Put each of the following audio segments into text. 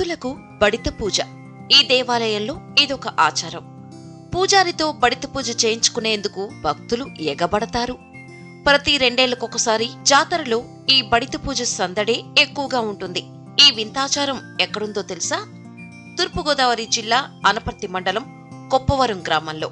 భక్తులకు బడిత పూజ ఈ దేవాలయంలో ఇదొక ఆచారం పూజారితో బడిత పూజ చేయించుకునేందుకు భక్తులు ఎగబడతారు ప్రతి రెండేళ్లకొకసారి జాతరలో ఈ బడిత పూజ సందడే ఎక్కువగా ఉంటుంది ఈ వింతాచారం ఎక్కడుందో తెలుసా తూర్పుగోదావరి జిల్లా అనపర్తి మండలం కొప్పవరం గ్రామంలో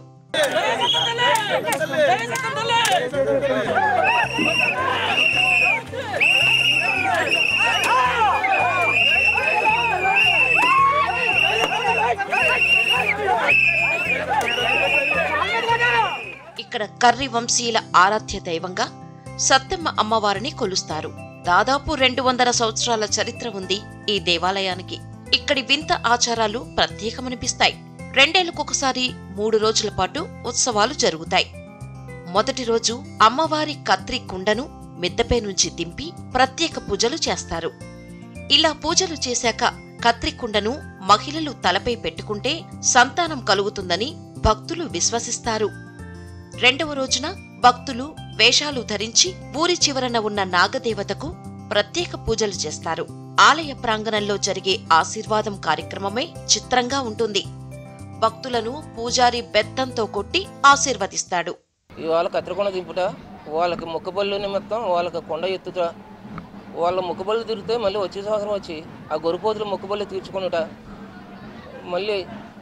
ఇక్కడ కర్రి వంశీయుల ఆరాధ్య దైవంగా సత్తెమ్మ అమ్మవారిని కొలుస్తారు దాదాపు రెండు వందల సంవత్సరాల చరిత్ర ఉంది ఈ దేవాలయానికి ఇక్కడి వింత ఆచారాలు ప్రత్యేకమనిపిస్తాయి రెండేళ్లకొకసారి మూడు రోజుల పాటు ఉత్సవాలు జరుగుతాయి మొదటి రోజు అమ్మవారి కత్రి కుండను మిద్దపై నుంచి దింపి ప్రత్యేక పూజలు చేస్తారు ఇలా పూజలు చేశాక కత్రి కుండను మహిళలు తలపై పెట్టుకుంటే సంతానం కలుగుతుందని భక్తులు విశ్వసిస్తారు రెండవ రోజున భక్తులు వేషాలు ధరించి ఊరి చివరన ఉన్న నాగదేవతకు ప్రత్యేక పూజలు చేస్తారు ఆలయ ప్రాంగణంలో జరిగే ఆశీర్వాదం కార్యక్రమమే చిత్రంగా ఉంటుంది భక్తులను పూజారి బెత్తంతో కొట్టి ఆశీర్వదిస్తాడు ఇవాళ కత్తిరకొండ దింపుట వాళ్ళకి మొక్కబళ్ళు నిమిత్తం వాళ్ళకి కొండ ఎత్తుట వాళ్ళ మొక్కబళ్ళు తిరిగితే మళ్ళీ వచ్చే సంవత్సరం వచ్చి ఆ గొరుపోతులు మొక్కబళ్ళు తీర్చుకొనుట మళ్ళీ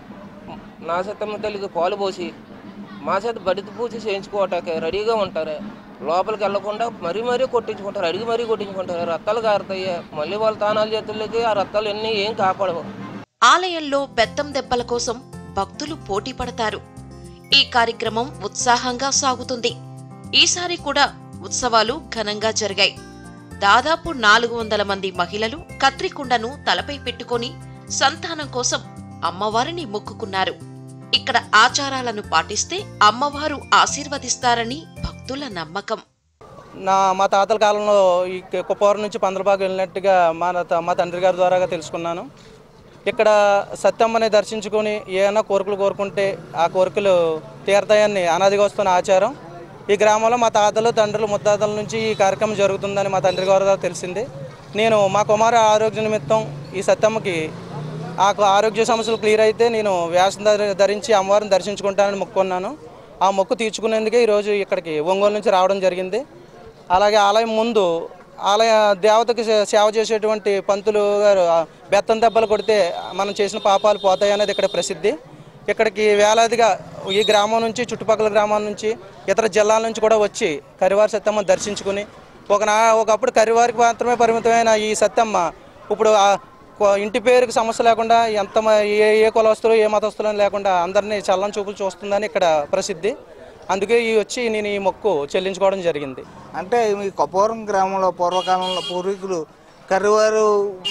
నా సత్తమ్మ తల్లికి పాలు పోసి మా చేత బడిత పూజ చేయించుకోవటానికి రెడీగా ఉంటారు లోపలికి వెళ్లకుండా మరీ మరీ కొట్టించుకుంటారు అడిగి మరీ కొట్టించుకుంటారు రత్తాలు కారుతాయి మళ్ళీ వాళ్ళ తానాల చేతులకి ఆ రత్తాలు ఎన్ని ఏం కాపాడవు ఆలయంలో బెత్తం దెబ్బల కోసం భక్తులు పోటీ పడతారు ఈ కార్యక్రమం ఉత్సాహంగా సాగుతుంది ఈసారి కూడా ఉత్సవాలు ఘనంగా జరిగాయి దాదాపు నాలుగు వందల మంది మహిళలు కత్రికుండను తలపై పెట్టుకొని సంతానం కోసం అమ్మవారిని మొక్కుకున్నారు ఇక్కడ ఆచారాలను పాటిస్తే అమ్మవారు ఆశీర్వదిస్తారని భక్తుల నమ్మకం నా మా తాతల కాలంలో ఈ కుప్పవరం నుంచి పందలబాగు వెళ్ళినట్టుగా మా త- మా తండ్రి గారి ద్వారాగా తెలుసుకున్నాను ఇక్కడ సత్యమ్మని దర్శించుకొని ఏమైనా కోరికలు కోరుకుంటే ఆ కోరికలు తీరతాయని అనాదిగా వస్తున్న ఆచారం ఈ గ్రామంలో మా తాతలు తండ్రులు ముత్తాతల నుంచి ఈ కార్యక్రమం జరుగుతుందని మా తండ్రి గారి ద్వారా తెలిసింది నేను మా కుమార ఆరోగ్య నిమిత్తం ఈ సత్యమ్మకి నాకు ఆరోగ్య సమస్యలు క్లియర్ అయితే నేను వ్యాసం ధరి- ధరించి అమ్మవారిని దర్శించుకుంటానని మొక్కుకున్నాను ఆ మొక్కు తీర్చుకునేందుకే ఈరోజు ఇక్కడికి ఒంగోలు నుంచి రావడం జరిగింది అలాగే ఆలయం ముందు ఆలయ దేవతకి సే- సేవ చేసేటువంటి పంతులు గారు ఆ బెత్తం దెబ్బలు కొడితే మనం చేసిన పాపాలు పోతాయి అనేది ఇక్కడ ప్రసిద్ధి ఇక్కడికి వేలాదిగా ఈ గ్రామం నుంచి చుట్టుపక్కల గ్రామాల నుంచి ఇతర జిల్లాల నుంచి కూడా వచ్చి కరివారి సత్తమ్మ దర్శించుకుని ఒక నా ఒకప్పుడు కరివారికి మాత్రమే పరిమితమైన ఈ సత్తమ్మ ఇప్పుడు ఆ కొ- ఇంటి పేరుకి సమస్య లేకుండా ఎంత మ- ఏ ఏ కులస్తులు ఏ మతస్థులు అని లేకుండా అందరినీ చల్లని చూపులు చూస్తుందని ఇక్కడ ప్రసిద్ధి అందుకే ఈ వచ్చి నేను ఈ మొక్కు చెల్లించుకోవడం జరిగింది అంటే మీ కొప్పవరం గ్రామంలో పూర్వకాలంలో పూర్వీకులు కరివారు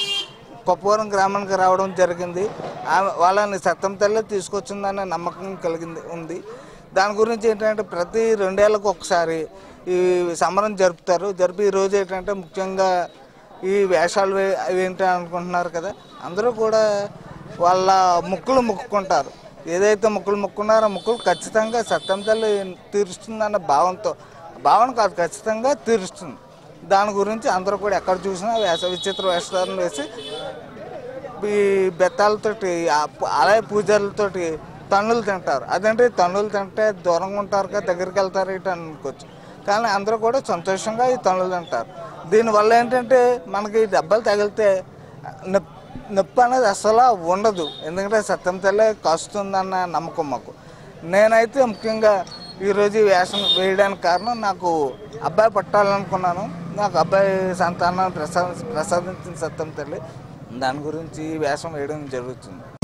కొప్పవరం గ్రామానికి రావడం జరిగింది ఆమె వాళ్ళని సత్తం తల్లి తీసుకొచ్చిందనే నమ్మకం కలిగింది ఉంది దాని గురించి ఏంటంటే ప్రతి రెండేళ్లకు ఒకసారి ఈ సమరం జరుపుతారు జరిపి ఈ రోజు ఏంటంటే ముఖ్యంగా ఈ వేషాలు వే- అవి ఏంటి అనుకుంటున్నారు కదా అందరూ కూడా వాళ్ళ ముక్కులు మొక్కుకుంటారు ఏదైతే ముక్కులు మొక్కున్నారో ఆ ముక్కులు ఖచ్చితంగా సత్యం తల్లి తీరుస్తుందన్న భావంతో భావన కాదు ఖచ్చితంగా తీరుస్తుంది దాని గురించి అందరూ కూడా ఎక్కడ చూసినా వేస విచిత్ర వేషాలను వేసి ఈ బెత్తాలతోటి ఆ పు- ఆలయ పూజలతోటి తన్నులు తింటారు అదంటే తన్నులు తింటే దూరంగా ఉంటారు కదా దగ్గరికి వెళ్తారు ఇటు అనుకోవచ్చు కానీ అందరూ కూడా సంతోషంగా ఈ తన్నులు తింటారు దీనివల్ల ఏంటంటే మనకి దెబ్బలు తగిలితే నొప్పి నొప్పి అనేది అసలు ఉండదు ఎందుకంటే సత్యం తల్లే కాస్తుందన్న నమ్మకం మాకు నేనైతే ముఖ్యంగా ఈరోజు ఈ వేషం వేయడానికి కారణం నాకు అబ్బాయి పట్టాలనుకున్నాను నాకు అబ్బాయి సంతానాన్ని ప్రసాద ప్రసాదించిన సత్యం తల్లి దాని గురించి ఈ వేషం వేయడం జరుగుతుంది